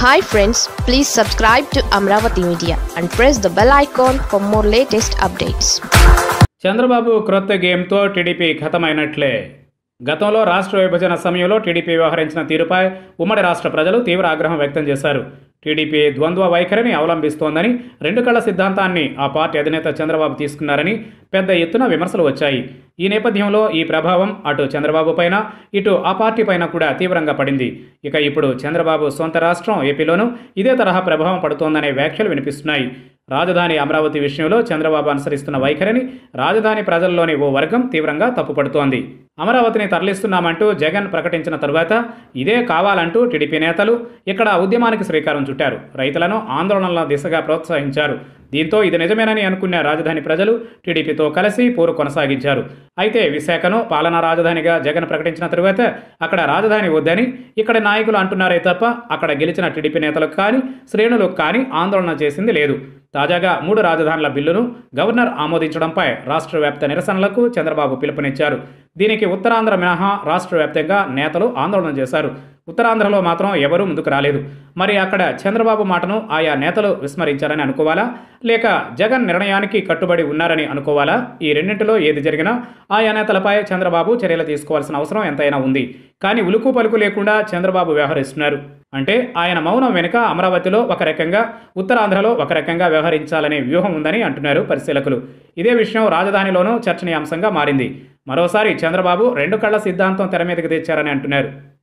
hi friends please subscribe to Amaravati media and press the bell icon for more latest updates Chandrababu క్రొత్త గేమ్తో TDP ఖతమైనట్లే గతంలో రాష్ట్ర విభజన సమయంలో టీడీపీ వ్యవహరించిన తీరుపై ఉమ్మడి రాష్ట్ర ప్రజలు తీవ్ర ఆగ్రహం వ్యక్తం చేశారు టీడీపీ ద్వంద్వ వైఖరిని అవలంబిస్తోందని రెండు కళ్ల సిద్ధాంతాన్ని ఆ పార్టీ అధినేత చంద్రబాబు తీసుకున్నారని పెద్ద ఎత్తున విమర్శలు వచ్చాయి ఈ నేపథ్యంలో ఈ ప్రభావం అటు చంద్రబాబు పైన ఇటు ఆ పార్టీ పైన కూడా తీవ్రంగా పడింది ఇక ఇప్పుడు చంద్రబాబు సొంత రాష్ట్రం ఏపీలోనూ ఇదే తరహా ప్రభావం పడుతోందనే వ్యాఖ్యలు వినిపిస్తున్నాయి రాజధాని అమరావతి విషయంలో చంద్రబాబు అనుసరిస్తున్న వైఖరిని రాజధాని ప్రజల్లోని ఓ వర్గం తీవ్రంగా తప్పుపడుతోంది అమరావతిని తరలిస్తున్నామంటూ జగన్ ప్రకటించిన తరువాత ఇదే కావాలంటూ టీడీపీ నేతలు ఇక్కడ ఉద్యమానికి శ్రీకారం చుట్టారు రైతులను ఆందోళనల దిశగా ప్రోత్సహించారు దీంతో ఇది నిజమేనని అనుకున్న రాజధాని ప్రజలు టీడీపీతో కలిసి పోరు కొనసాగించారు అయితే విశాఖను పాలనా రాజధానిగా జగన్ ప్రకటించిన తరువాత అక్కడ రాజధాని వద్దని ఇక్కడ నాయకులు అంటున్నారే తప్ప అక్కడ గెలిచిన టీడీపీ నేతలకు కానీ శ్రేణులకు కానీ ఆందోళన చేసింది లేదు తాజాగా మూడు రాజధానుల బిల్లును గవర్నర్ ఆమోదించడంపై రాష్ట్ర వ్యాప్త నిరసనలకు చంద్రబాబు పిలుపునిచ్చారు దీనికి ఉత్తరాంధ్ర మినహా రాష్ట్ర వ్యాప్తంగా నేతలు ఆందోళన చేశారు ఉత్తరాంధ్రలో మాత్రం ఎవరూ ముందుకు రాలేదు మరి అక్కడ చంద్రబాబు మాటను ఆయా నేతలు విస్మరించారని అనుకోవాలా లేక జగన్ నిర్ణయానికి కట్టుబడి ఉన్నారని అనుకోవాలా ఈ రెండింటిలో ఏది జరిగినా ఆయా నేతలపై చంద్రబాబు చర్యలు తీసుకోవాల్సిన అవసరం ఎంతైనా ఉంది కానీ ఉలుకు పలుకు లేకుండా చంద్రబాబు వ్యవహరిస్తున్నారు అంటే ఆయన మౌనం వెనుక అమరావతిలో ఒక రకంగా ఉత్తరాంధ్రలో ఒక రకంగా వ్యవహరించాలనే వ్యూహం ఉందని అంటున్నారు పరిశీలకులు ఇదే విషయం రాజధానిలోనూ చర్చనీయాంశంగా మారింది మరోసారి చంద్రబాబు రెండు కళ్ల సిద్ధాంతం తెర మీదకి తెచ్చారని అంటున్నారు